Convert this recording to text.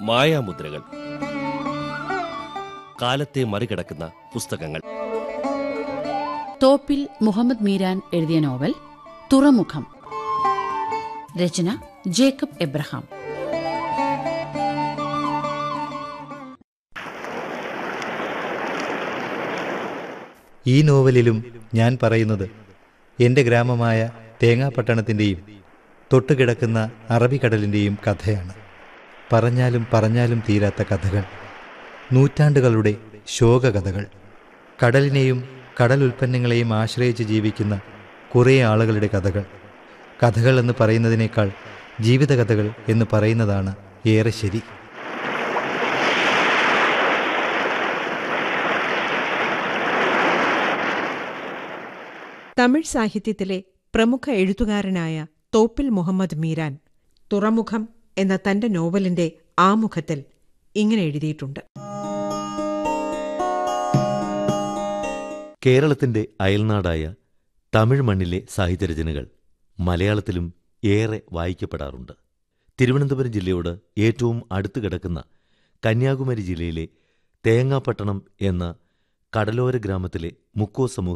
മായാമുദ്രകൾ കാലത്തെ മറികടക്കുന്ന പുസ്തകങ്ങൾ തോപ്പിൽ മുഹമ്മദ് മീരാൻ എഴുതിയ നോവൽ തുറമുഖം രചന ജേക്കബ് എബ്രഹാം ഈ നോവലിലും ഞാൻ പറയുന്നത് എൻ്റെ ഗ്രാമമായ തേങ്ങാപട്ടണത്തിൻ്റെയും തൊട്ടുകിടക്കുന്ന അറബിക്കടലിൻ്റെയും കഥയാണ് പറഞ്ഞാലും പറഞ്ഞാലും തീരാത്ത കഥകൾ നൂറ്റാണ്ടുകളുടെ ശോകകഥകൾ കടലിനെയും കടൽ ഉൽപ്പന്നങ്ങളെയും ആശ്രയിച്ച് ജീവിക്കുന്ന കുറേ ആളുകളുടെ കഥകൾ കഥകൾ എന്ന് പറയുന്നതിനേക്കാൾ ജീവിതകഥകൾ എന്ന് പറയുന്നതാണ് ഏറെ ശരി തമിഴ് സാഹിത്യത്തിലെ പ്രമുഖ എഴുത്തുകാരനായ തോപ്പിൽ മുഹമ്മദ് മീരാൻ തുറമുഖം എന്ന തന്റെ നോവലിന്റെ ആമുഖത്തിൽ ഇങ്ങനെ എഴുതിയിട്ടുണ്ട് കേരളത്തിന്റെ അയൽനാടായ തമിഴ് മണ്ണിലെ സാഹിത്യരചനകൾ മലയാളത്തിലും ഏറെ വായിക്കപ്പെടാറുണ്ട് തിരുവനന്തപുരം ജില്ലയോട് ഏറ്റവും അടുത്ത് കിടക്കുന്ന കന്യാകുമാരി ജില്ലയിലെ തേങ്ങാപ്പട്ടണം എന്ന കടലോര ഗ്രാമത്തിലെ മുക്കോ സമൂഹ